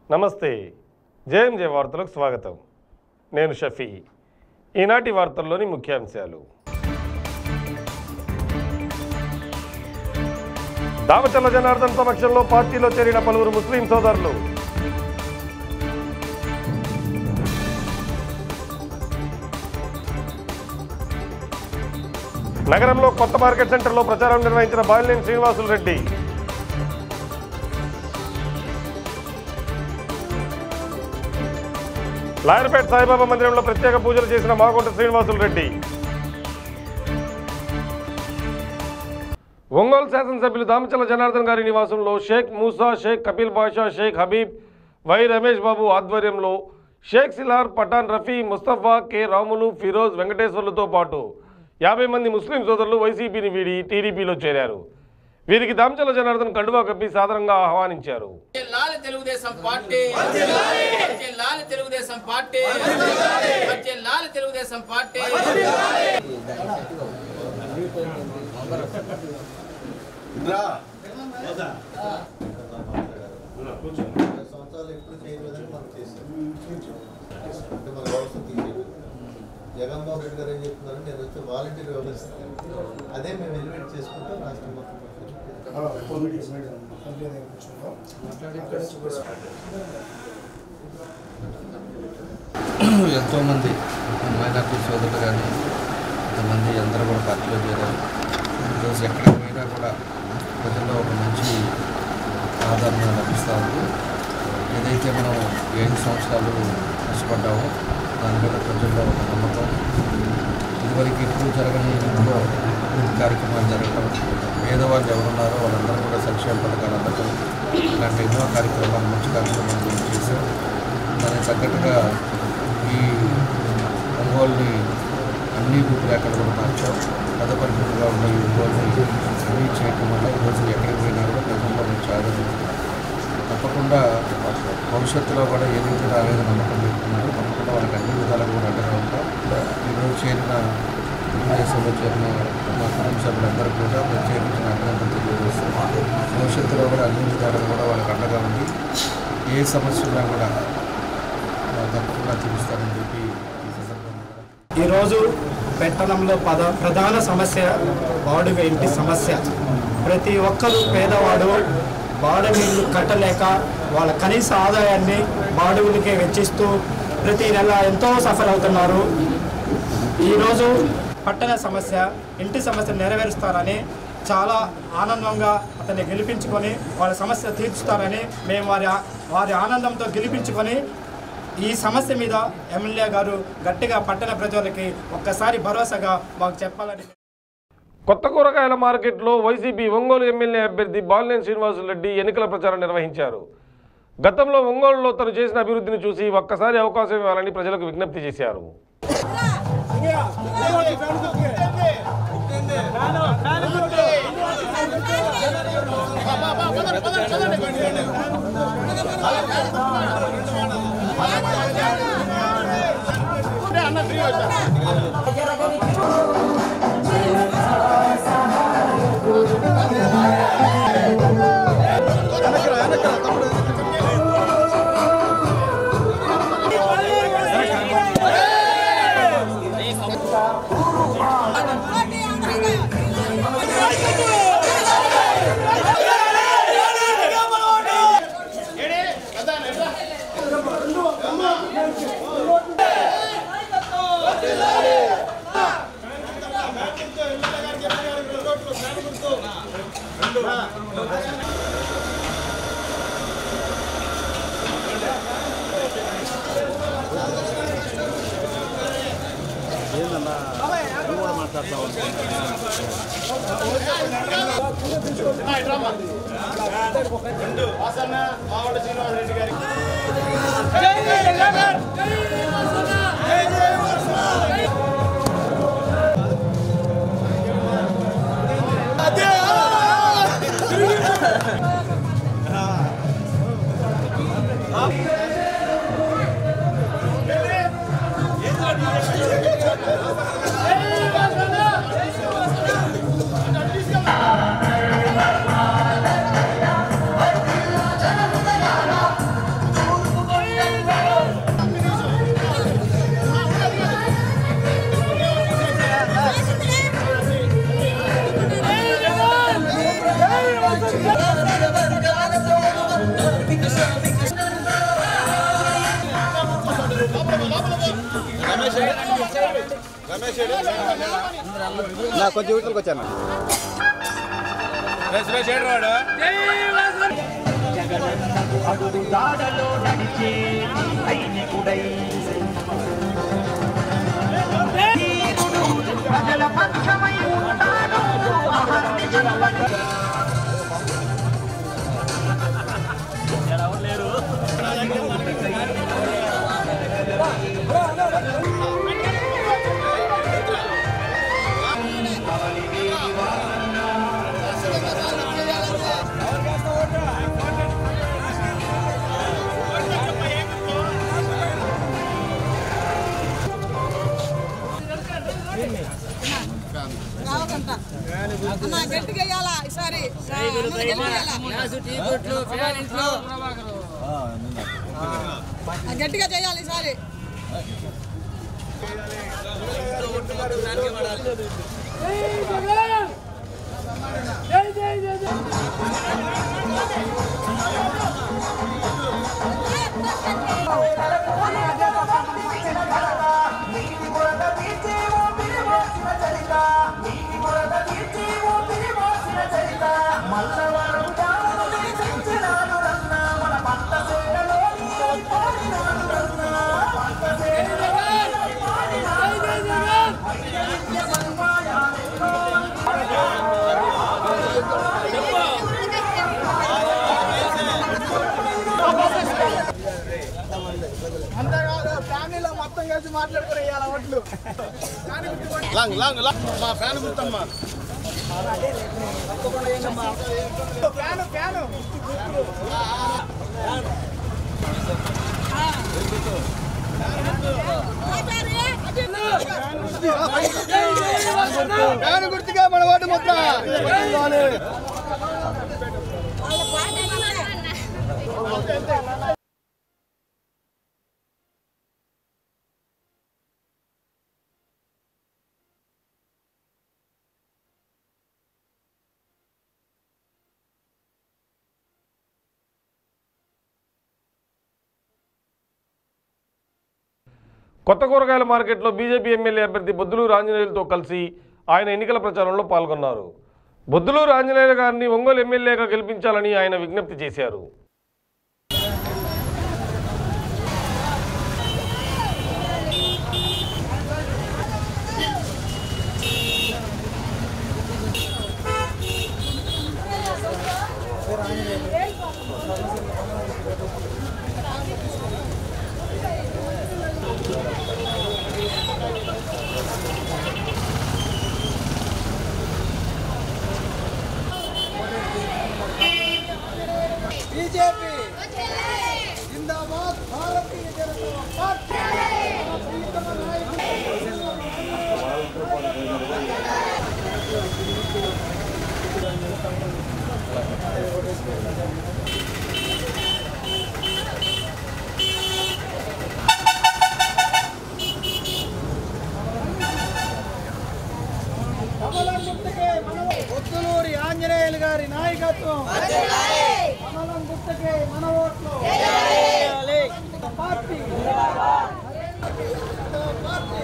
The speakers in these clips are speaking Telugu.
నమస్తే జేఎంజే వార్తలకు స్వాగతం నేను షఫీ ఈనాటి వార్తల్లోని ముఖ్యాంశాలు దావచల్ల జనార్దన్ సమక్షంలో పార్టీలో చేరిన పలువురు ముస్లిం సోదరులు నగరంలో కొత్త మార్కెట్ సెంటర్లో ప్రచారం నిర్వహించిన బాలినేని శ్రీనివాసులు రెడ్డి లాయర్పేట సాయిబాబా మందిరంలో ప్రత్యేక పూజలు చేసిన మాగుంట శ్రీనివాసులు రెడ్డి ఒంగోలు శాసనసభ్యులు దామచల్ల జనార్దన్ గారి నివాసంలో షేక్ మూసా షేక్ కపిల్ బాషా షేక్ హబీబ్ వై రమేష్ బాబు ఆధ్వర్యంలో షేక్ సిలార్ పఠాన్ రఫీ ముస్తఫా కె రాములు ఫిరోజ్ వెంకటేశ్వర్లతో పాటు యాభై మంది ముస్లిం సోదరులు వైసీపీని వీడి టీడీపీలో చేరారు వీరికి దామచల్ల జనార్దన్ కండువా కప్పి సాదరంగా ఆహ్వానించారు లాల తెలుగుదేశం పార్టీ లాల తెలుగుదేశం పార్టీ లాల తెలుగుదేశం పార్టీ సంవత్సరాలు ఎప్పుడు చేయని విధంగా మనం చేసాం అంటే మన వ్యవస్థ తీసేది జగన్మోహన్ రెడ్డి గారు ఏం చెప్తున్నారు నేను వచ్చి వాలంటీర్ వ్యవస్థ అదే మేము ఎలివేట్ చేసుకుంటూ రాష్ట్రం మొత్తం ఎంతోమంది మైనార్టీ సోదరులు కానీ కొంతమంది అందరూ కూడా పార్టీలో చేరారు ఈరోజు ఎక్కడికి పోయినా కూడా ప్రజల్లో ఒక మంచి ఆదరణ లభిస్తూ ఉంది ఏదైతే మనం ఏడు సంవత్సరాలు కష్టపడ్డామో దాని మీద ప్రజల్లో ఒక నమ్మకం ఇదివరకు ఎప్పుడు జరగని ఇంట్లో కార్యక్రమాలు జరగడం పేదవాళ్ళు ఎవరున్నారో వాళ్ళందరూ కూడా సంక్షేమ పథకాలు అందటం ఇలాంటి ఎన్నో కార్యక్రమాలు మంచి కార్యక్రమాలు గురించి చేశాం దానికి తగ్గట్టుగా ఈ ఒంగోలుని అన్ని రూపురేఖలు కూడా మార్చాం పద పరిమితిగా ఉన్న ఈ ఒంగోలుని అన్నీ చేయటం వల్ల ఈరోజు ఎక్కడికి పోయినా కూడా ప్రజల్లో మంచి ఆదరణ ఉంది. తప్పకుండా భవిష్యత్తులో కూడా ఏ రీతిలో అనేది నమ్మకం పెట్టుకున్నారు తప్పకుండా వాళ్ళకి అన్ని విధాలుగా కూడా అండగా ఉంటాం ఈరోజు చేరిన తెలుగుదేశంలో చేరిన మా కుటుంబ సభ్యులందరూ కూడా ప్రత్యేకించిన అభినందన తెలియజేస్తాం భవిష్యత్తులో కూడా అన్ని విధాలుగా కూడా వాళ్ళకి అండగా ఉంది ఏ సమస్య ఉన్నా కూడా ఆ, తప్పకుండా తీరుస్తారని చెప్పి ఈ సందర్భంగా ఈరోజు పట్టణంలో పద ప్రధాన సమస్య బాడుగ ఇంటి సమస్య ప్రతి ఒక్కరు పేదవాడు బాడుగ ఇల్లు కట్టలేక వాళ్ళ కనీస ఆదాయాన్ని బాడుగులకే వెచ్చిస్తూ ప్రతి నెల ఎంతో సఫర్ అవుతున్నారు ఈరోజు పట్టణ సమస్య ఇంటి సమస్య నెరవేరుస్తారని చాలా ఆనందంగా అతన్ని గెలిపించుకొని వాళ్ళ సమస్య తీర్చుతారని మేము వారి ఆ- వారి ఆనందంతో గెలిపించుకొని ఈ సమస్య మీద ఎమ్మెల్యే గారు గట్టిగా పట్టణ ప్రజలకి ఒక్కసారి భరోసాగా మాకు చెప్పాలని కొత్త కూరగాయల మార్కెట్లో వైసీపీ ఒంగోలు ఎమ్మెల్యే అభ్యర్థి బాలినేని శ్రీనివాసులు రెడ్డి ఎన్నికల ప్రచారం నిర్వహించారు గతంలో ఒంగోలులో తను చేసిన అభివృద్ధిని చూసి ఒక్కసారి అవకాశం ఇవ్వాలని ప్రజలకు విజ్ఞప్తి చేశారు జనముదయాల నా కొంచెం వీటికి వచ్చాను రావకంట అన్న గట్టిగా వేయాలా ఈసారి ఆ, గట్టిగా చేయాలి ఈసారి లాంగ్ లాంగ్ లాంగ్ మా ఫ్యాన్ గుర్తమ్మా ఫ్యాన్ గుర్తుగా మన వాటి ముద్ర కొత్త కూరగాయల మార్కెట్లో బీజేపీ ఎమ్మెల్యే అభ్యర్థి బొద్దులూరు ఆంజనేయులతో కలిసి ఆయన ఎన్నికల ప్రచారంలో పాల్గొన్నారు బొద్దులూరు ఆంజనేయులు గారిని ఒంగోలు ఎమ్మెల్యేగా గెలిపించాలని ఆయన విజ్ఞప్తి చేశారు బీజేపీ జిందాబాద్ భారతీయ జనతా పార్టీ పొత్తులూరి ఆంజనేయులు గారి నాయకత్వం కమలం గుర్తుకే మన ఓట్లు వేయాలి. పార్టీ పార్టీ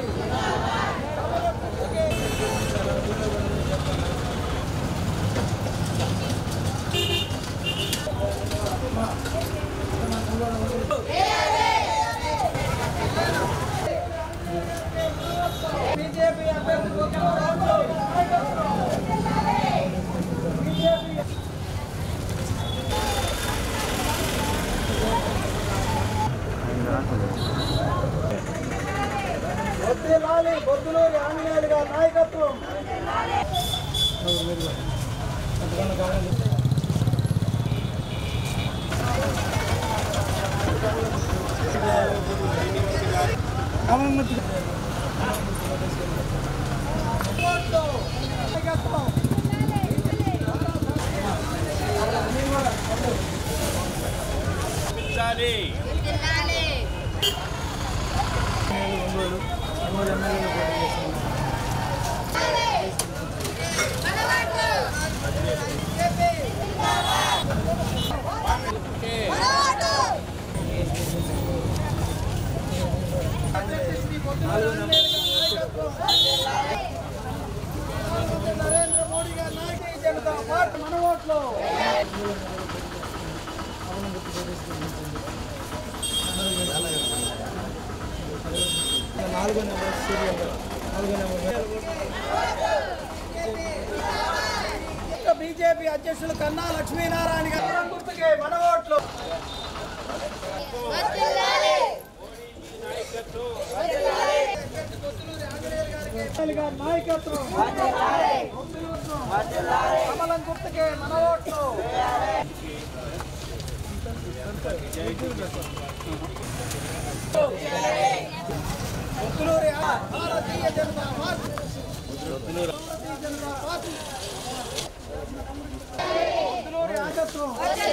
బీజేపీ అభ్యర్థి పొత్తులూరి ఆంజనేయులు నాయకత్వం బీజేపీ వద్దేలాలి బొద్దులూరి ఆంజనేయులు గారి నాయకత్వం మనవాడు నాలుగో నెంబర్ సీరియల్ నాలుగో నెంబర్ బీజేపీ అధ్యక్షులు కన్నా లక్ష్మీనారాయణ గారు గుర్తుకే మన ఓట్లు గారి నాయకత్వం కమలం గుర్తుకే మన ఓట్లు ముత్తులూరి భారతీయ జనతా పార్టీ భారతీయ జనతా పార్టీ ముత్తులూరి నాయకత్వం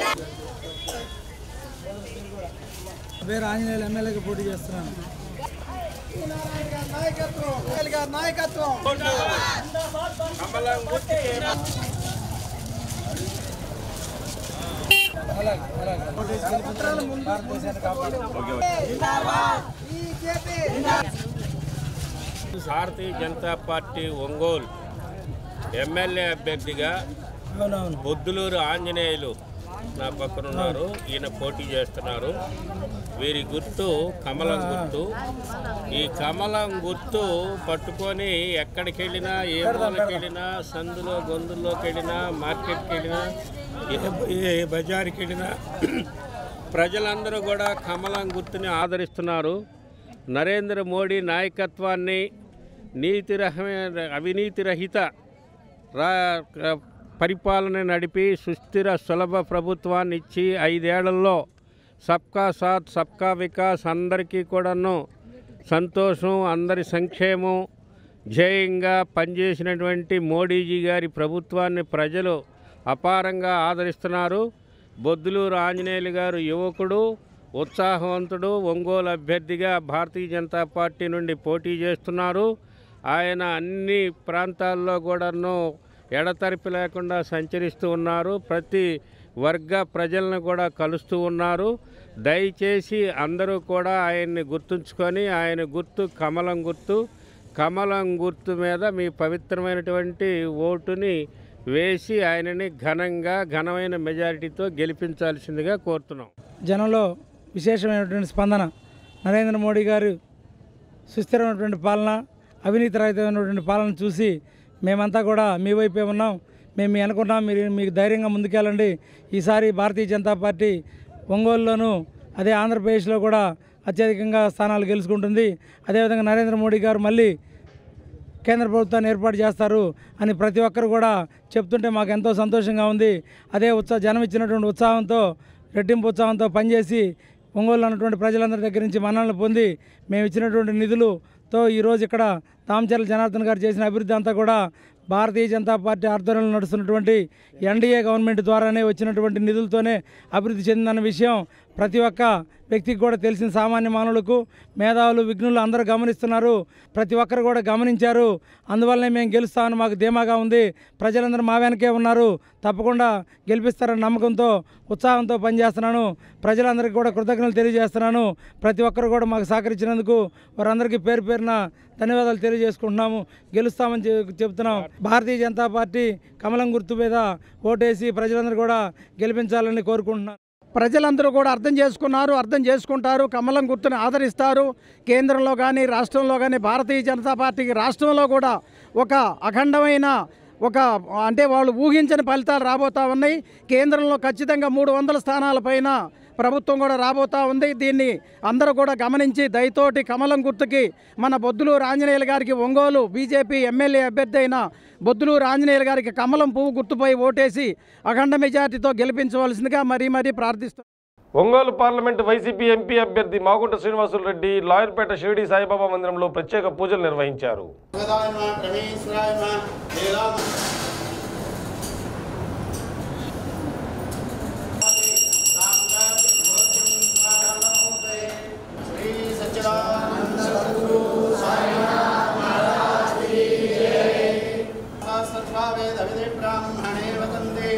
పేరు ఆంజనేయులు ఎమ్మెల్యేగా పోటీ చేస్తున్నాను నాయకత్వం గారి నాయకత్వం పత్రాలు ముందు BJP Bharatiya Janata party Ongole MLA అభ్యర్థిగా అవునవును బొద్దులూరు ఆంజనేయులు నా పక్కన ఉన్నారు ఈయన పోటీ చేస్తున్నారు వీరి గుర్తు కమలం గుర్తు ఈ కమలం గుర్తు పట్టుకొని ఎక్కడికి వెళ్ళినా ఏ మూలకి వెళ్ళినా సందులో గొంతుల్లోకి వెళ్ళినా మార్కెట్కి వెళ్ళినా ఏ ఏ బజార్కి వెళ్ళినా ప్రజలందరూ కూడా కమలం గుర్తుని ఆదరిస్తున్నారు నరేంద్ర మోడీ నాయకత్వాన్ని నీతి రహమైన అవినీతి రహిత రా పరిపాలన నడిపి సుస్థిర సులభ ప్రభుత్వాన్ని ఇచ్చి ఐదేళ్లలో సబ్కా సాత్ సబ్కా వికాస్ అందరికీ కూడాను సంతోషం అందరి సంక్షేమం ధ్యేయంగా పనిచేసినటువంటి మోడీజీ గారి ప్రభుత్వాన్ని ప్రజలు అపారంగా ఆదరిస్తున్నారు బొద్దులూరు ఆంజనేయులు గారు యువకుడు ఉత్సాహవంతుడు ఒంగోలు అభ్యర్థిగా భారతీయ జనతా పార్టీ నుండి పోటీ చేస్తున్నారు ఆయన అన్ని ప్రాంతాల్లో కూడాను ఎడతెరిపి లేకుండా సంచరిస్తూ ఉన్నారు ప్రతి వర్గ ప్రజలను కూడా కలుస్తూ ఉన్నారు దయచేసి అందరూ కూడా ఆయన్ని గుర్తుంచుకొని ఆయన గుర్తు కమలం గుర్తు కమలం గుర్తు మీద మీ పవిత్రమైనటువంటి ఓటుని వేసి ఆయనని ఘనంగా ఘనమైన మెజారిటీతో గెలిపించాల్సిందిగా కోరుతున్నాం జనంలో విశేషమైనటువంటి స్పందన నరేంద్ర మోడీ గారు సుస్థిరమైనటువంటి పాలన అవినీతి రహితమైనటువంటి పాలన చూసి మేమంతా కూడా మీ వైపే ఉన్నాం మేము మీ అనుకున్నాం మీరు మీకు ధైర్యంగా ముందుకెళ్ళండి ఈసారి భారతీయ జనతా పార్టీ ఒంగోలులోను అదే ఆంధ్రప్రదేశ్లో కూడా అత్యధికంగా స్థానాలు గెలుచుకుంటుంది అదేవిధంగా నరేంద్ర మోడీ గారు మళ్ళీ కేంద్ర ప్రభుత్వాన్ని ఏర్పాటు చేస్తారు అని ప్రతి ఒక్కరు కూడా చెప్తుంటే మాకు ఎంతో సంతోషంగా ఉంది అదే ఉత్సాహ జనం ఇచ్చినటువంటి ఉత్సాహంతో రెట్టింపు ఉత్సాహంతో పనిచేసి ఒంగోలు ఉన్నటువంటి ప్రజలందరి దగ్గర నుంచి మన్నలను పొంది మేము ఇచ్చినటువంటి నిధులతో ఈరోజు ఇక్కడ తామచర్ల జనార్దన్ గారు చేసిన అభివృద్ధి అంతా కూడా భారతీయ జనతా పార్టీ ఆధ్వర్యంలో నడుస్తున్నటువంటి ఎన్డీఏ గవర్నమెంట్ ద్వారానే వచ్చినటువంటి నిధులతోనే అభివృద్ధి చెందిందన్న విషయం ప్రతి ఒక్క వ్యక్తికి కూడా తెలిసిన సామాన్య మానవులకు మేధావులు విఘ్నులు అందరూ గమనిస్తున్నారు ప్రతి ఒక్కరు కూడా గమనించారు అందువల్లనే మేము గెలుస్తామని మాకు ధీమాగా ఉంది ప్రజలందరూ మా వెనకే ఉన్నారు తప్పకుండా గెలిపిస్తారని నమ్మకంతో ఉత్సాహంతో పనిచేస్తున్నాను ప్రజలందరికీ కూడా కృతజ్ఞతలు తెలియజేస్తున్నాను ప్రతి ఒక్కరు కూడా మాకు సహకరించినందుకు వారందరికీ పేరు పేరున ధన్యవాదాలు తెలియజేసుకుంటున్నాము గెలుస్తామని చె- చెప్తున్నాం భారతీయ జనతా పార్టీ కమలం గుర్తు మీద ఓటేసి ప్రజలందరూ కూడా గెలిపించాలని కోరుకుంటున్నాను ప్రజలందరూ కూడా అర్థం చేసుకున్నారు అర్థం చేసుకుంటారు కమలం గుర్తుని ఆదరిస్తారు కేంద్రంలో కానీ రాష్ట్రంలో కానీ భారతీయ జనతా పార్టీకి రాష్ట్రంలో కూడా ఒక అఖండమైన ఒక అంటే వాళ్ళు ఊహించని ఫలితాలు రాబోతా ఉన్నాయి కేంద్రంలో ఖచ్చితంగా మూడు వందల స్థానాల పైన ప్రభుత్వం కూడా రాబోతా ఉంది దీన్ని అందరూ కూడా గమనించి దయతోటి కమలం గుర్తుకి మన బొద్దులూరు ఆంజనేయులు గారికి ఒంగోలు బీజేపీ ఎమ్మెల్యే అభ్యర్థి అయిన బొద్దులూరు ఆంజనేయులు గారికి కమలం పువ్వు గుర్తుపై ఓటేసి అఖండ మెజార్టీతో గెలిపించవలసిందిగా మరీ మరీ ప్రార్థిస్తున్నాను ఒంగోలు పార్లమెంటు వైసీపీ ఎంపీ అభ్యర్థి మాగుంట శ్రీనివాసులు రెడ్డి లాయర్పేట షిరిడి సాయిబాబా మందిరంలో ప్రత్యేక పూజలు నిర్వహించారు బ్రాహ్మణే వదందే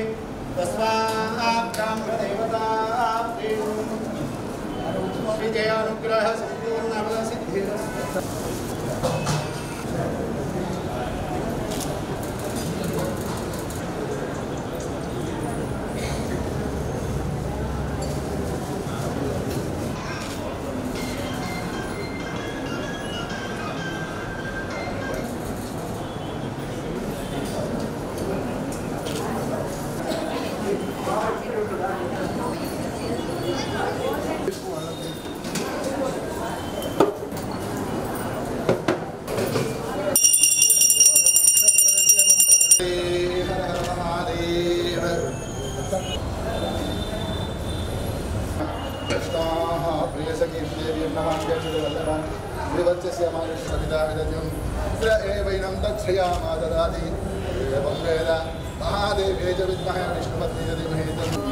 తస్మాదేవతా శ్రీజయానుగ్రహ సంపూర్ణ ఫల సిద్ధి कृष्णाः प्रियसखीर्देवीर्नमाङ्गेश्वरवल्लभां विवत्स्य मानुषविदाविदज्ञं स एवैनं दक्षयामा ददाति एवं वेद महादेव्ये च विद्महे विष्णुपत्नी च धीमहि तन्नो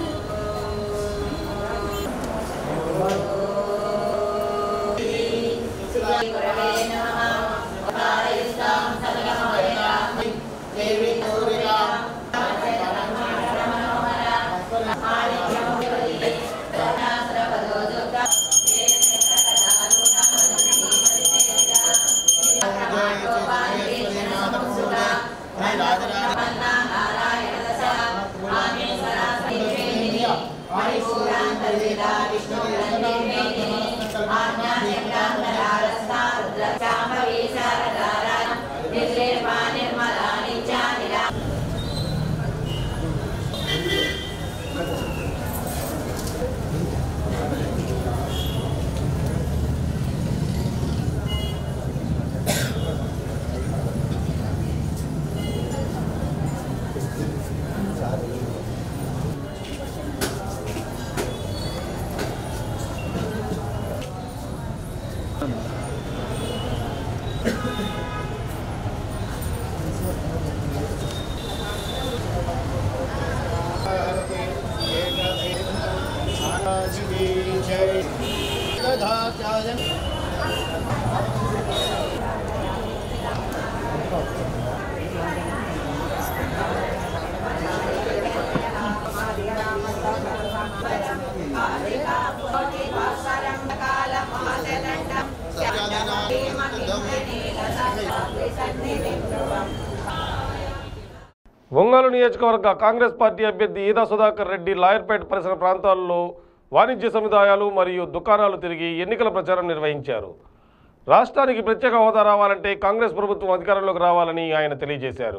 ఒంగోలు నియోజకవర్గ కాంగ్రెస్ పార్టీ అభ్యర్థి ఈదా సుధాకర్ రెడ్డి లాయర్పేట పరిసర ప్రాంతాల్లో వాణిజ్య సముదాయాలు మరియు దుకాణాలు తిరిగి ఎన్నికల ప్రచారం నిర్వహించారు రాష్ట్రానికి ప్రత్యేక హోదా రావాలంటే కాంగ్రెస్ ప్రభుత్వం అధికారంలోకి రావాలని ఆయన తెలియజేశారు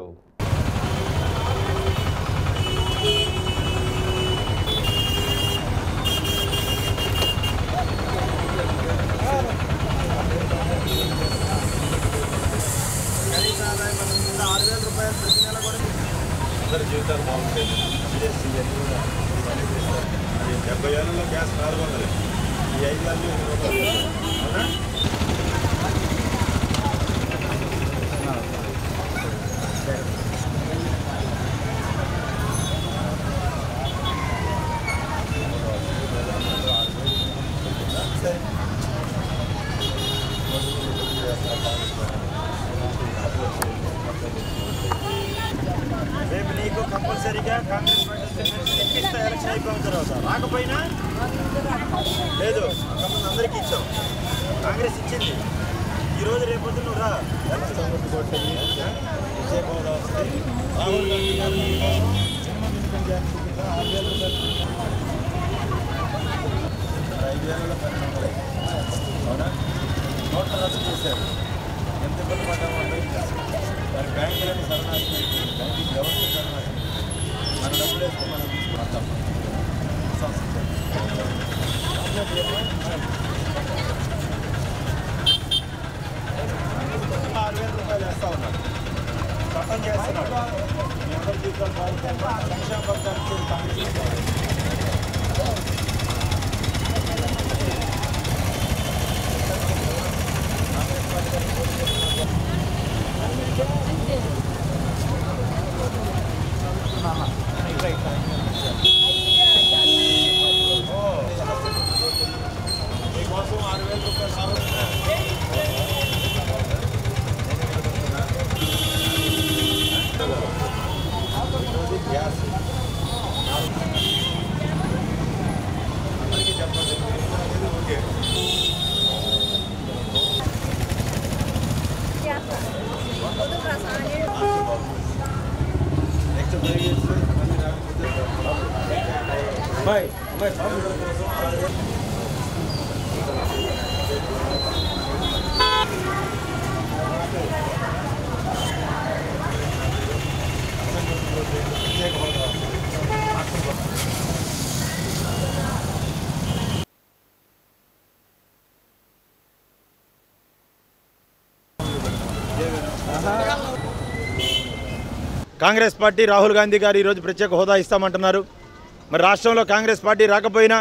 అందరి జీవితాలు బాగుంటాయి జిఎస్టీ డెబ్బై ఏళ్ళలో గ్యాస్ నాలుగు వందలు ఈ ఐదు వందలు ఎనిమిది వందలు అవునా రేపు నీకు కంపల్సరీగా కాంగ్రెస్ పార్టీ వస్తే ఎక్కిస్తా ఎలక్షన్ అయిపోయిన తర్వాత రాకపోయినా లేదు కంపల్సరీ అందరికీ ఇచ్చాం కాంగ్రెస్ ఇచ్చింది ఈ రోజు రేపు పొద్దున్న నువ్వు రా ఎలక్షన్ విజయ హోదా వస్తుంది రాహుల్ గాంధీ గారు జన్మదిన పంచాయతీ కింద ఆరు వేల రూపాయలు ఐదు వేలలో పన్నెండు వందలు అవునా నోట్ల రద్దు చేశారు ఎంత ఇబ్బంది పడ్డామంటే మరి బ్యాంకులని సరణాసి బ్యాంకింగ్ వ్యవస్థ సరణాసి మన డబ్బులు వేసుకుని మనం తీసుకుంటాం ఆరు వేల రూపాయలు వేస్తా ఉన్నారు చట్టం చేస్తున్నాడు మీ అందరి జీవితాలు బాగుంటాయి సంక్షేమ పథకాలు ఇచ్చేది కాంగ్రెస్ ప్రభుత్వం. మీకోసం ఆరు వేల రూపాయలు సాగు గ్యాస్ అందరికీ చెప్పండి ఇది ఓకే నెక్స్ట్ ఫైవ్ ఇయర్స్ మళ్ళీ రాకపోతే bye bye Congress party Rahul Gandhi గారు ఈరోజు ప్రత్యేక హోదా ఇస్తామంటున్నారు మరి రాష్ట్రంలో కాంగ్రెస్ పార్టీ రాకపోయినా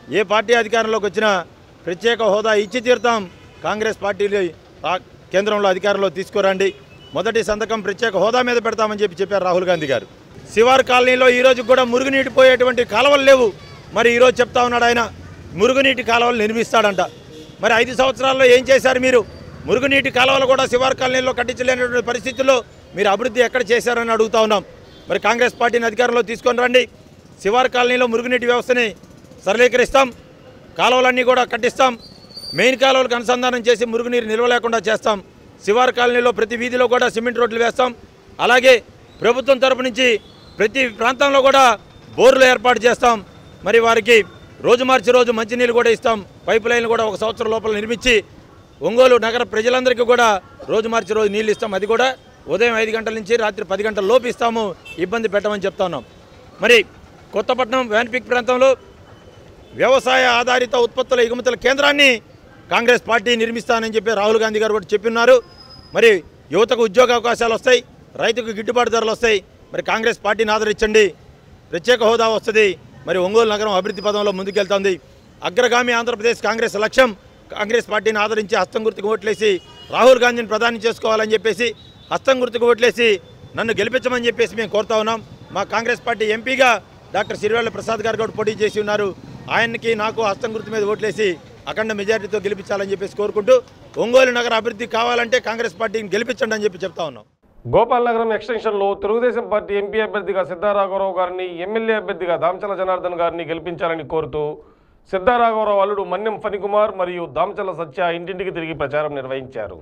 ఏ పార్టీ అధికారంలోకి వచ్చినా ప్రత్యేక హోదా ఇచ్చి తీరుతాం కాంగ్రెస్ పార్టీని రా- కేంద్రంలో అధికారంలో తీసుకురండి మొదటి సంతకం ప్రత్యేక హోదా మీద పెడతామని చెప్పి చెప్పారు రాహుల్ గాంధీ గారు శివార్ కాలనీలో ఈరోజు కూడా మురుగునీటి పోయేటువంటి కాలువలు లేవు మరి ఈరోజు చెప్తా ఉన్నాడు ఆయన మురుగునీటి కాలువలు నిర్మిస్తాడంట మరి ఐదు సంవత్సరాల్లో ఏం చేశారు మీరు మురుగునీటి కాలువలు కూడా శివార్ కాలనీలో కట్టించలేనటువంటి పరిస్థితుల్లో మీరు అభివృద్ధి ఎక్కడ చేశారని అడుగుతా ఉన్నాం మరి కాంగ్రెస్ పార్టీని అధికారంలో తీసుకొని రండి శివార్ కాలనీలో మురుగునీటి వ్యవస్థని సరళీకరిస్తాం కాలువలన్నీ కూడా కట్టిస్తాం మెయిన్ కాలువలకు అనుసంధానం చేసి మురుగునీరు నిల్వ లేకుండా చేస్తాం శివార్ కాలనీలో ప్రతి వీధిలో కూడా సిమెంట్ రోడ్లు వేస్తాం అలాగే ప్రభుత్వం తరపు నుంచి ప్రతి ప్రాంతంలో కూడా బోర్లు ఏర్పాటు చేస్తాం మరి వారికి రోజు మార్చి రోజు మంచినీళ్ళు కూడా ఇస్తాం పైప్ లైన్లు కూడా ఒక సంవత్సరం లోపల నిర్మించి ఒంగోలు నగర ప్రజలందరికీ కూడా రోజు మార్చి రోజు నీళ్ళు ఇస్తాం అది కూడా ఉదయం ఐదు గంటల నుంచి రాత్రి పది గంటల లోపు ఇస్తాము ఇబ్బంది పెట్టమని చెప్తా ఉన్నాం మరి కొత్తపట్నం వ్యాన్పిక్ ప్రాంతంలో వ్యవసాయ ఆధారిత ఉత్పత్తుల ఎగుమతుల కేంద్రాన్ని కాంగ్రెస్ పార్టీ నిర్మిస్తానని చెప్పి రాహుల్ గాంధీ గారు కూడా చెప్పిన్నారు మరి యువతకు ఉద్యోగ అవకాశాలు వస్తాయి రైతుకు గిట్టుబాటు ధరలు వస్తాయి మరి కాంగ్రెస్ పార్టీని ఆదరించండి ప్రత్యేక హోదా వస్తుంది మరి ఒంగోలు నగరం అభివృద్ధి పదంలో ముందుకెళ్తోంది అగ్రగామి ఆంధ్రప్రదేశ్ కాంగ్రెస్ లక్ష్యం కాంగ్రెస్ పార్టీని ఆదరించి హస్తం గుర్తుకు ఓట్లేసి రాహుల్ గాంధీని ప్రధాని చేసుకోవాలని చెప్పేసి హస్తం గుర్తుకు ఓట్లేసి నన్ను గెలిపించమని చెప్పేసి మేము కోరుతా ఉన్నాం మా కాంగ్రెస్ పార్టీ ఎంపీగా డాక్టర్ సిరివేళ్ల ప్రసాద్ గారు కూడా పోటీ చేసి ఉన్నారు ఆయనకి నాకు హస్తం గుర్తు మీద ఓట్లేసి అఖండ మెజారిటీతో గెలిపించాలని చెప్పేసి కోరుకుంటూ ఒంగోలు నగర అభివృద్ధి కావాలంటే కాంగ్రెస్ పార్టీని గెలిపించండి అని చెప్పి చెప్తా ఉన్నాం గోపాల్ నగరం ఎక్స్టెన్షన్లో తెలుగుదేశం పార్టీ ఎంపీ అభ్యర్థిగా సిద్ధారాఘవరావు గారిని ఎమ్మెల్యే అభ్యర్థిగా దామచల జనార్దన్ గారిని గెలిపించాలని కోరుతూ సిద్ధారాఘవరావు అల్లుడు మన్యం ఫణికుమార్ మరియు దామచల సత్య ఇంటింటికి తిరిగి ప్రచారం నిర్వహించారు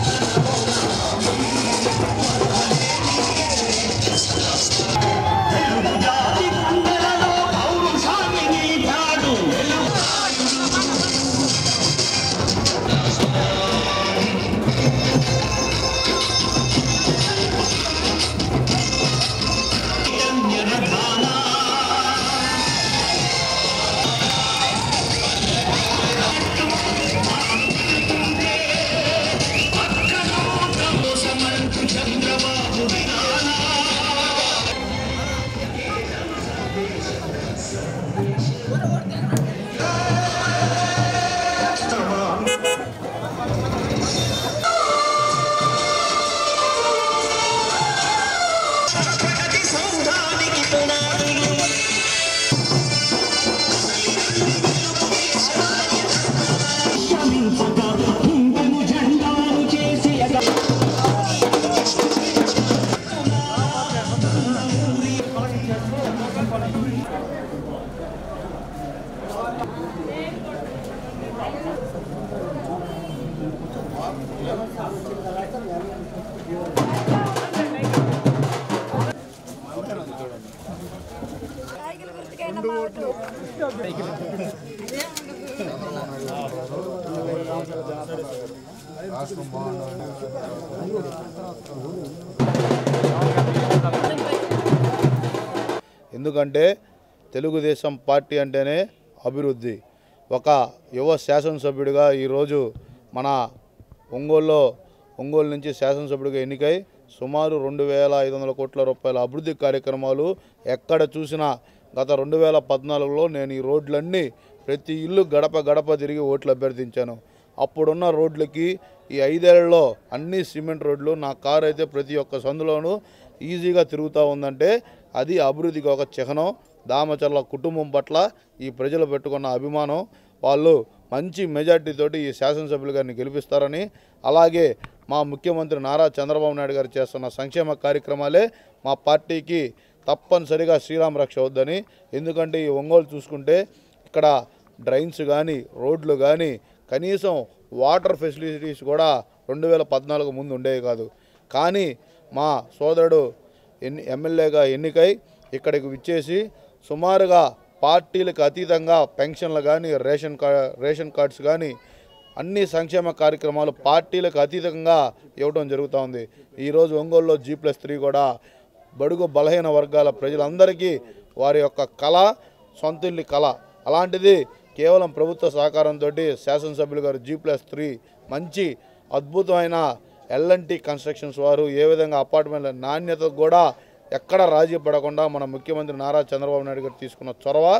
ఎందుకంటే తెలుగుదేశం పార్టీ అంటేనే అభివృద్ధి ఒక యువ శాసనసభ్యుడిగా ఈరోజు మన ఒంగోలులో ఒంగోలు నుంచి శాసనసభ్యుడిగా ఎన్నికై సుమారు రెండు వేల ఐదు వందల కోట్ల రూపాయల అభివృద్ధి కార్యక్రమాలు ఎక్కడ చూసినా గత రెండు వేల పద్నాలుగులో నేను ఈ రోడ్లన్నీ ప్రతి ఇల్లు గడప గడప తిరిగి ఓట్లు అభ్యర్థించాను అప్పుడున్న రోడ్లకి ఈ ఐదేళ్లలో అన్ని సిమెంట్ రోడ్లు నా కారు అయితే ప్రతి ఒక్క సందులోనూ ఈజీగా తిరుగుతూ ఉందంటే అది అభివృద్ధికి ఒక చిహ్నం దామచర్ల కుటుంబం పట్ల ఈ ప్రజలు పెట్టుకున్న అభిమానం వాళ్ళు మంచి మెజార్టీతోటి ఈ శాసనసభ్యులు గారిని గెలిపిస్తారని అలాగే మా ముఖ్యమంత్రి నారా చంద్రబాబు నాయుడు గారు చేస్తున్న సంక్షేమ కార్యక్రమాలే మా పార్టీకి తప్పనిసరిగా శ్రీరామ రక్ష అవుద్దని ఎందుకంటే ఈ ఒంగోలు చూసుకుంటే ఇక్కడ డ్రైన్స్ కానీ రోడ్లు కానీ కనీసం వాటర్ ఫెసిలిటీస్ కూడా రెండు వేల పద్నాలుగు ముందు ఉండేవి కాదు కానీ మా సోదరుడు ఎన్ని ఎమ్మెల్యేగా ఎన్నికై ఇక్కడికి విచ్చేసి సుమారుగా పార్టీలకు అతీతంగా పెన్షన్లు కానీ రేషన్ కా రేషన్ కార్డ్స్ కానీ అన్ని సంక్షేమ కార్యక్రమాలు పార్టీలకు అతీతంగా ఇవ్వడం జరుగుతూ ఉంది ఈరోజు ఒంగోలులో జీ ప్లస్ త్రీ కూడా బడుగు బలహీన వర్గాల ప్రజలందరికీ వారి యొక్క కళ సొంతిల్లి కళ అలాంటిది కేవలం ప్రభుత్వ సహకారంతో శాసనసభ్యులు గారు జీ ప్లస్ త్రీ మంచి అద్భుతమైన ఎల్ఎన్టీ కన్స్ట్రక్షన్స్ వారు ఏ విధంగా అపార్ట్మెంట్ల నాణ్యత కూడా ఎక్కడ రాజీ పడకుండా మన ముఖ్యమంత్రి నారా చంద్రబాబు నాయుడు గారు తీసుకున్న చొరవ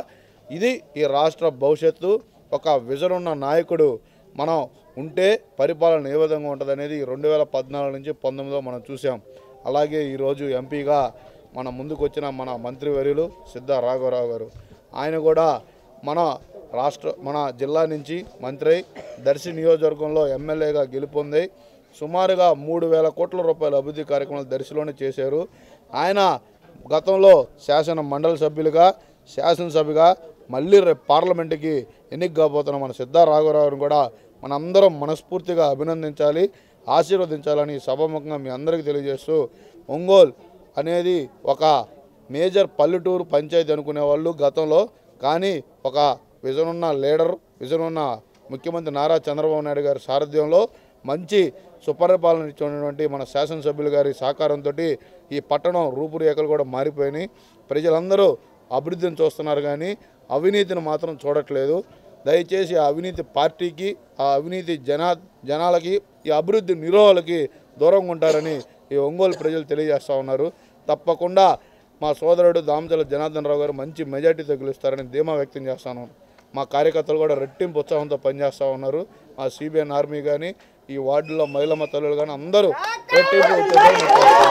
ఇది ఈ రాష్ట్ర భవిష్యత్తు ఒక విజన్ ఉన్న నాయకుడు మనం ఉంటే పరిపాలన ఏ విధంగా ఉంటుంది అనేది రెండు వేల పద్నాలుగు నుంచి పంతొమ్మిదిలో మనం చూసాం అలాగే ఈరోజు ఎంపీగా మన ముందుకు వచ్చిన మన మంత్రివర్యులు సిద్ధ రాఘవరావు గారు ఆయన కూడా మన రాష్ట్ర మన జిల్లా నుంచి మంత్రి అయి దర్శి నియోజకవర్గంలో ఎమ్మెల్యేగా గెలుపొంది సుమారుగా మూడు వేల కోట్ల రూపాయల అభివృద్ధి కార్యక్రమాలు దర్శిలోనే చేశారు ఆయన గతంలో శాసన మండలి సభ్యులుగా శాసనసభ్యుగా మళ్ళీ రేపు పార్లమెంటుకి ఎన్నిక కాబోతున్న మన సిద్ధా రాఘవరావుని కూడా మనందరం మనస్ఫూర్తిగా అభినందించాలి ఆశీర్వదించాలని సభాముఖంగా మీ అందరికీ తెలియజేస్తూ ఒంగోలు అనేది ఒక మేజర్ పల్లెటూరు పంచాయతీ అనుకునే వాళ్ళు గతంలో కానీ ఒక విజన్ ఉన్న లీడర్ విజన్ ఉన్న ముఖ్యమంత్రి నారా చంద్రబాబు నాయుడు గారి సారథ్యంలో మంచి సుపరిపాలన ఇచ్చినటువంటి మన శాసనసభ్యులు గారి సహకారంతో ఈ పట్టణం రూపురేఖలు కూడా మారిపోయినాయి ప్రజలందరూ అభివృద్ధిని చూస్తున్నారు కానీ అవినీతిని మాత్రం చూడట్లేదు దయచేసి ఆ అవినీతి పార్టీకి ఆ అవినీతి జనా జనాలకి ఈ అభివృద్ధి నిరోధులకి దూరంగా ఉంటారని ఈ ఒంగోలు ప్రజలు తెలియజేస్తూ ఉన్నారు తప్పకుండా మా సోదరుడు దామచల జనార్దన్ రావు గారు మంచి మెజార్టీతో గెలుస్తారని ధీమా వ్యక్తం చేస్తాను మా కార్యకర్తలు కూడా రెట్టింపు ఉత్సాహంతో పనిచేస్తూ ఉన్నారు మా సిబిఎన్ ఆర్మీ కానీ ఈ వార్డులో మహిళమ్మ తల్లులు కానీ అందరూ రెట్టింపు ఉత్సాహంతో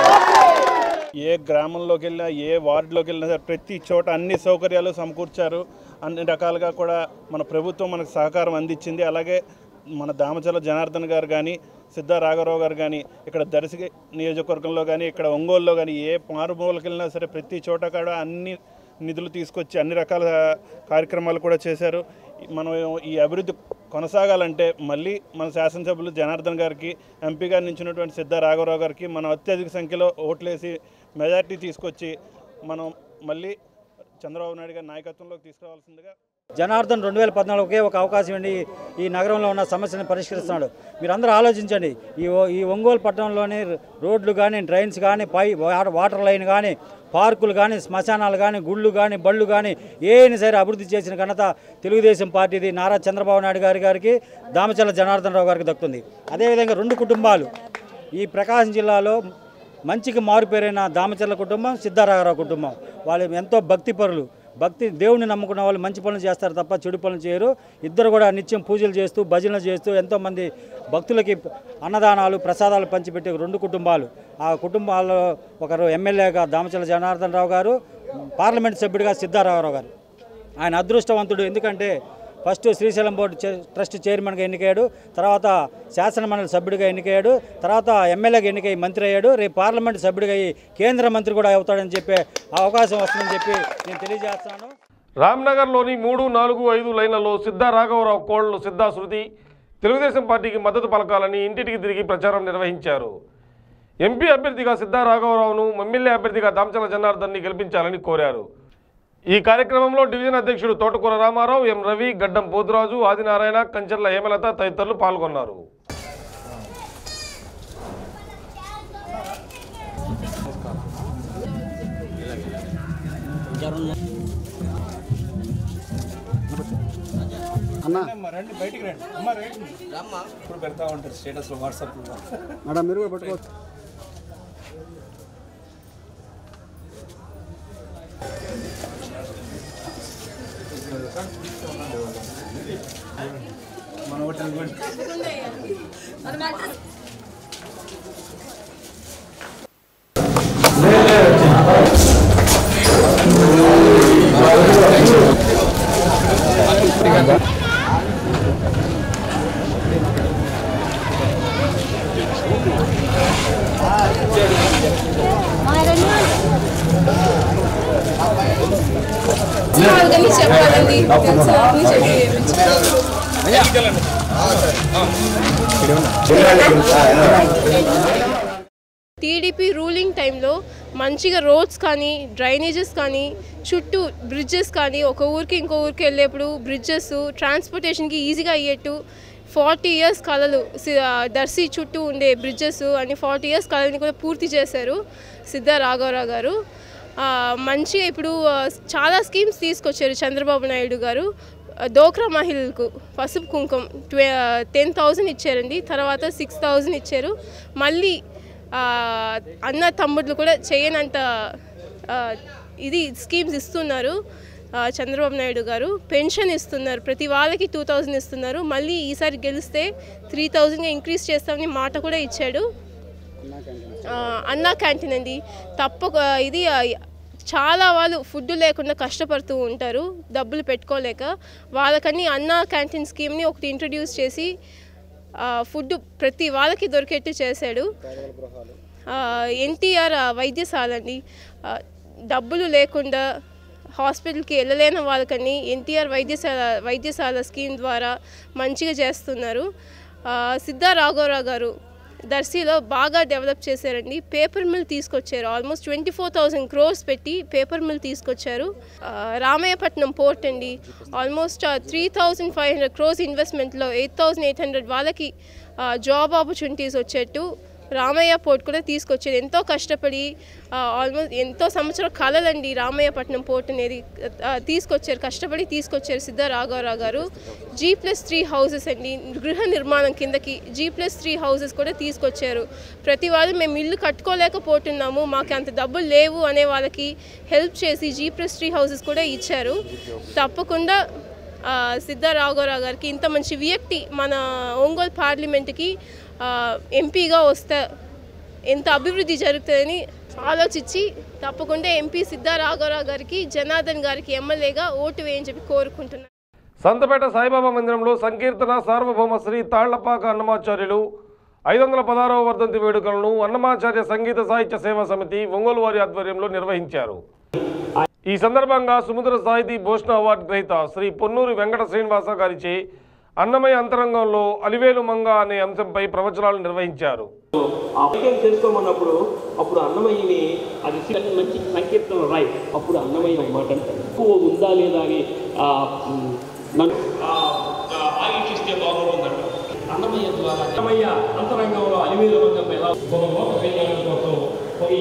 ఏ గ్రామంలోకి వెళ్ళినా ఏ వార్డులోకి వెళ్ళినా సరే ప్రతి చోట అన్ని సౌకర్యాలు సమకూర్చారు అన్ని రకాలుగా కూడా మన ప్రభుత్వం మనకు సహకారం అందించింది అలాగే మన దామచల జనార్దన్ గారు కానీ సిద్ధా రాఘవరావు గారు కానీ ఇక్కడ దర్శి నియోజకవర్గంలో కానీ ఇక్కడ ఒంగోలులో కానీ ఏ మారుమూలకి వెళ్ళినా సరే ప్రతి చోట కూడా అన్ని నిధులు తీసుకొచ్చి అన్ని రకాల కార్యక్రమాలు కూడా చేశారు మనం ఈ అభివృద్ధి కొనసాగాలంటే మళ్ళీ మన శాసనసభ్యులు జనార్దన్ గారికి ఎంపీగా నించినటువంటి సిద్ధ రాఘవరావు గారికి మనం అత్యధిక సంఖ్యలో ఓట్లేసి మెజార్టీ తీసుకొచ్చి మనం మళ్ళీ చంద్రబాబు నాయుడు గారి నాయకత్వంలోకి తీసుకురావాల్సిందిగా జనార్దన్ రెండు వేల పద్నాలుగు ఒకే ఒక అవకాశం అండి ఈ నగరంలో ఉన్న సమస్యను పరిష్కరిస్తున్నాడు మీరందరూ ఆలోచించండి ఈ ఒ- ఈ ఒంగోలు పట్టణంలోని రోడ్లు కానీ డ్రైన్స్ కానీ పై వా- వాటర్ లైన్ కానీ పార్కులు కానీ శ్మశానాలు కానీ గుళ్ళు కానీ బళ్ళు కానీ ఏని సరే అభివృద్ధి చేసిన ఘనత తెలుగుదేశం పార్టీది నారా చంద్రబాబు నాయుడు గారి గారికి దామచల్ల జనార్దన్ రావు గారికి దక్కుతుంది అదేవిధంగా రెండు కుటుంబాలు ఈ ప్రకాశం జిల్లాలో మంచికి మారుపేరైన దామచర్ల కుటుంబం సిద్ధారాఘరావు కుటుంబం వాళ్ళు ఎంతో భక్తిపరులు భక్తి దేవుని నమ్ముకున్న వాళ్ళు మంచి పనులు చేస్తారు తప్ప చెడు పనులు చేయరు ఇద్దరు కూడా నిత్యం పూజలు చేస్తూ భజనలు చేస్తూ ఎంతోమంది భక్తులకి అన్నదానాలు ప్రసాదాలు పంచిపెట్టే రెండు కుటుంబాలు ఆ కుటుంబాల్లో ఒకరు ఎమ్మెల్యేగా దామచర్ల జనార్దన్ రావు గారు పార్లమెంట్ సభ్యుడిగా సిద్ధారాఘరావు గారు ఆయన అదృష్టవంతుడు ఎందుకంటే ఫస్ట్ శ్రీశైలం బోర్డు చే- ట్రస్ట్ చైర్మన్గా ఎన్నికయ్యాడు తర్వాత శాసన మండలి సభ్యుడిగా ఎన్నికయ్యాడు తర్వాత ఎమ్మెల్యేగా ఎన్నికై మంత్రి అయ్యాడు రేపు పార్లమెంట్ సభ్యుడిగా అయ్యి కేంద్ర మంత్రి కూడా అవుతాడని చెప్పే అవకాశం వస్తుందని చెప్పి నేను తెలియజేస్తున్నాను రామ్నగర్లోని మూడు నాలుగు ఐదు లైన్లలో సిద్ధా రాఘవరావు కోళ్లు సిద్ధా శృతి తెలుగుదేశం పార్టీకి మద్దతు పలకాలని ఇంటింటికి తిరిగి ప్రచారం నిర్వహించారు ఎంపీ అభ్యర్థిగా సిద్ధా రాఘవరావును ఎమ్మెల్యే అభ్యర్థిగా దామచల జనార్దన్ని గెలిపించాలని కోరారు ఈ కార్యక్రమంలో డివిజన్ అధ్యక్షుడు తోటకూర రామారావు ఎం రవి గడ్డం పోతురాజు ఆదినారాయణ కంచర్ల హేమలత తదితరులు పాల్గొన్నారు అన్న రండి బయటికి రండి అమ్మ రండి ఇప్పుడు పెడతా ఉంటారు స్టేటస్లో వాట్సాప్లో మేడం మీరు కూడా పెట్టుకోవచ్చు మన హోటల్ కూడా చెప్పాలండి తెలుసు అన్నీ చెప్పి టీడీపీ రూలింగ్ టైంలో మంచిగా రోడ్స్ కానీ డ్రైనేజెస్ కానీ చుట్టూ బ్రిడ్జెస్ కానీ ఒక ఊరికి ఇంకో ఊరికి వెళ్ళేప్పుడు బ్రిడ్జెస్ ట్రాన్స్పోర్టేషన్కి ఈజీగా అయ్యేట్టు ఫార్టీ ఇయర్స్ కళలు సి- ఆ, దర్శి చుట్టూ ఉండే బ్రిడ్జెస్ అని ఫార్టీ ఇయర్స్ కళని కూడా పూర్తి చేశారు సిద్ధా రాఘవరావు గారు ఆ, మంచిగా ఇప్పుడు ఆ, చాలా స్కీమ్స్ తీసుకొచ్చారు చంద్రబాబు నాయుడు గారు ఆ, డోక్రా మహిళలకు పసుపు కుంకుమ ట్వె టెన్ థౌజండ్ ఇచ్చారండి తర్వాత సిక్స్ థౌజండ్ ఇచ్చారు మళ్ళీ ఆ, అన్న తమ్ముళ్ళు కూడా చేయనంత ఆ, ఇది స్కీమ్స్ ఇస్తున్నారు ఆ, చంద్రబాబు నాయుడు గారు పెన్షన్ ఇస్తున్నారు ప్రతి వాళ్ళకి టూ థౌజండ్ ఇస్తున్నారు మళ్ళీ ఈసారి గెలిస్తే త్రీ థౌజండ్గా ఇంక్రీజ్ చేస్తామని మాట కూడా ఇచ్చాడు ఆ, అన్నా క్యాంటీన్ అండి తప్పక ఇది ఆ, చాలా వాళ్ళు ఫుడ్ లేకుండా కష్టపడుతూ ఉంటారు డబ్బులు పెట్టుకోలేక వాళ్ళకని అన్నా క్యాంటీన్ స్కీమ్ని ఒకటి ఇంట్రడ్యూస్ చేసి ఆ, ఫుడ్ ప్రతి వాళ్ళకి దొరికేట్టు చేశాడు ఎన్టీఆర్ వైద్యశాల అండి ఆ, డబ్బులు లేకుండా హాస్పిటల్కి వెళ్ళలేని వాళ్ళకని ఎన్టీఆర్ వైద్యశాల వైద్యశాల స్కీమ్ ద్వారా మంచిగా చేస్తున్నారు ఆ, సిద్ధా రాఘవరావు గారు దర్శిలో బాగా డెవలప్ చేశారండి పేపర్ మిల్ తీసుకొచ్చారు almost twenty four thousand crores పెట్టి పేపర్ మిల్ తీసుకొచ్చారు ఆ, రామాయపట్నం పోర్ట్ అండి almost three thousand five hundred crores ఇన్వెస్ట్మెంట్లో ఎయిట్ థౌజండ్ ఎయిట్ హండ్రెడ్ వాళ్ళకి జాబ్ ఆపర్చునిటీస్ వచ్చేట్టు రామయ్య పోర్ట్ కూడా తీసుకొచ్చారు ఎంతో కష్టపడి ఆల్మోస్ట్ ఎంతో సంవత్సరం కలలండి రామయ్యపట్నం పోర్ట్ అనేది ఆ, తీసుకొచ్చారు కష్టపడి తీసుకొచ్చారు సిద్ధ రాఘవరావు గారు జీ ప్లస్ త్రీ హౌసెస్ అండి గృహ నిర్మాణం కిందకి జీ ప్లస్ త్రీ హౌసెస్ కూడా తీసుకొచ్చారు ప్రతి వాళ్ళు మేము ఇల్లు కట్టుకోలేకపోతున్నాము మాకు అంత డబ్బులు లేవు అనే వాళ్ళకి హెల్ప్ చేసి జీ ప్లస్ త్రీ హౌసెస్ కూడా ఇచ్చారు తప్పకుండా ఆ, సిద్ధ రాఘవరావు గారికి ఇంత మంచి వ్యక్తి మన ఒంగోలు పార్లమెంట్కి ఆ, ఎంపీగా వస్తే ఎంత అభివృద్ధి జరుగుతుందని ఆలోచించి తప్పకుండా ఎంపీ సిద్ధా రాఘవరావు గారికి జనార్దన్ గారికి ఎమ్మెల్యేగా ఓటు వేయని చెప్పి కోరుకుంటున్నాను సంతపేట సాయిబాబా మందిరంలో సంకీర్తన సార్వభౌమ శ్రీ తాళ్లపాక అన్నమాచార్యులు ఐదు వందల పదహారవ వర్ధంతి వేడుకలను అన్నమాచార్య సంగీత సాహిత్య సేవా సమితి ఒంగోలు వారి ఆధ్వర్యంలో నిర్వహించారు ఈ సందర్భంగా సుముద్ర సాహితీ భూషణ అవార్డు గ్రహీత శ్రీ పొన్నూరి వెంకట శ్రీనివాస గారిచే అన్నమయ అంతరంగంలో అలివేలు మంగ అనే అంశంపై ప్రవచనాలు నిర్వహించారు ఆ వైద్యం చేసుకోమన్నప్పుడు అప్పుడు అన్నమయ్యని అది సి- మంచి సంకీర్తన రాయి అప్పుడు అన్నమయ్య ఒక మాట అంటాడు ఎక్కువ ఉందా లేదా అని ఆ, మ్, నన్ను ఆ, ఆ, ఆలోచిస్తే బాగుంటుందంట అన్నమయ్య ద్వారా అన్నమయ్య అంతరంగంలో అలివేలు రంగం ఎలా ఒక లోక కళ్యాణం కోసం ఒక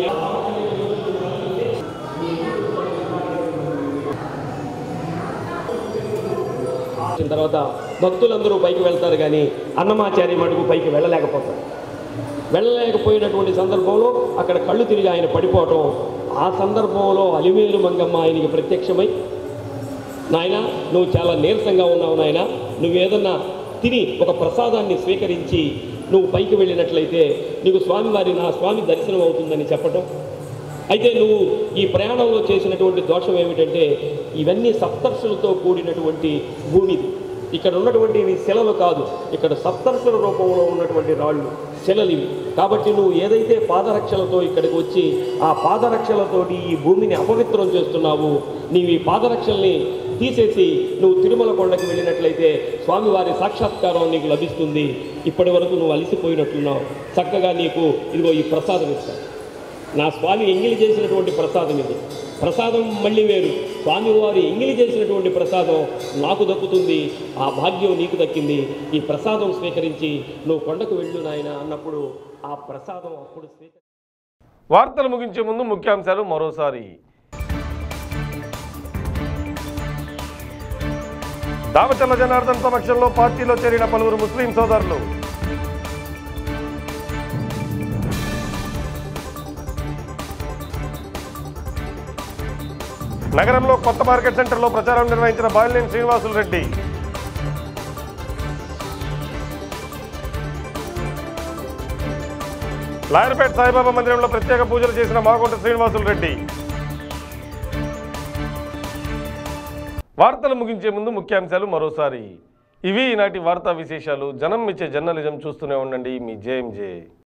వచ్చిన తర్వాత భక్తులందరూ పైకి వెళ్తారు కానీ అన్నమాచార్య మటుకు పైకి వెళ్ళలేకపోతారు వెళ్ళలేకపోయినటువంటి సందర్భంలో అక్కడ కళ్ళు తిరిగి ఆయన పడిపోవటం ఆ సందర్భంలో అలివేలు మంగమ్మ ఆయనకి ప్రత్యక్షమై నాయన నువ్వు చాలా నీరసంగా ఉన్నావు నాయన నువ్వేదన్నా తిని ఒక ప్రసాదాన్ని స్వీకరించి నువ్వు పైకి వెళ్ళినట్లయితే నీకు స్వామివారి నా స్వామి దర్శనం అవుతుందని చెప్పటం అయితే నువ్వు ఈ ప్రయాణంలో చేసినటువంటి దోషం ఏమిటంటే ఇవన్నీ సప్తర్షులతో కూడినటువంటి భూమిది ఇక్కడ ఉన్నటువంటి ఇవి శిలలు కాదు ఇక్కడ సప్తర్షుల రూపంలో ఉన్నటువంటి రాళ్ళు శిలలు ఇవి కాబట్టి నువ్వు ఏదైతే పాదరక్షలతో ఇక్కడికి వచ్చి ఆ పాదరక్షలతోటి ఈ భూమిని అపవిత్రం చేస్తున్నావు నీవు ఈ పాదరక్షల్ని తీసేసి నువ్వు తిరుమల కొండకి వెళ్ళినట్లయితే స్వామివారి సాక్షాత్కారం నీకు లభిస్తుంది ఇప్పటి వరకు నువ్వు అలసిపోయినట్లున్నావు చక్కగా నీకు ఇదిగో ఈ ప్రసాదం ఇస్తాను నా స్వామి ఎంగిలి చేసినటువంటి ప్రసాదం ఇది ప్రసాదం మళ్ళీ వేరు స్వామివారు ఎంగిలి చేసినటువంటి ప్రసాదం నాకు దక్కుతుంది ఆ భాగ్యం నీకు దక్కింది ఈ ప్రసాదం స్వీకరించి నువ్వు కొండకు వెళ్ళు నాయన అన్నప్పుడు ఆ ప్రసాదం అప్పుడు స్వీకరి వార్తలు ముగించే ముందు ముఖ్యాంశాలు మరోసారి దామచల్ల జనార్దన్ సమక్షంలో పార్టీలో చేరిన పలువురు ముస్లిం సోదరులు నగరంలో కొత్త మార్కెట్ సెంటర్లో ప్రచారం నిర్వహించిన బాలినేని శ్రీనివాసులు రెడ్డి లాయర్పేట సాయిబాబా మందిరంలో ప్రత్యేక పూజలు చేసిన మాగుంట శ్రీనివాసులు రెడ్డి వార్తలు ముగించే ముందు ముఖ్యాంశాలు మరోసారి ఇవి ఈనాటి వార్తా విశేషాలు జనం ఇచ్చే జర్నలిజం చూస్తూనే ఉండండి మీ జేఎంజే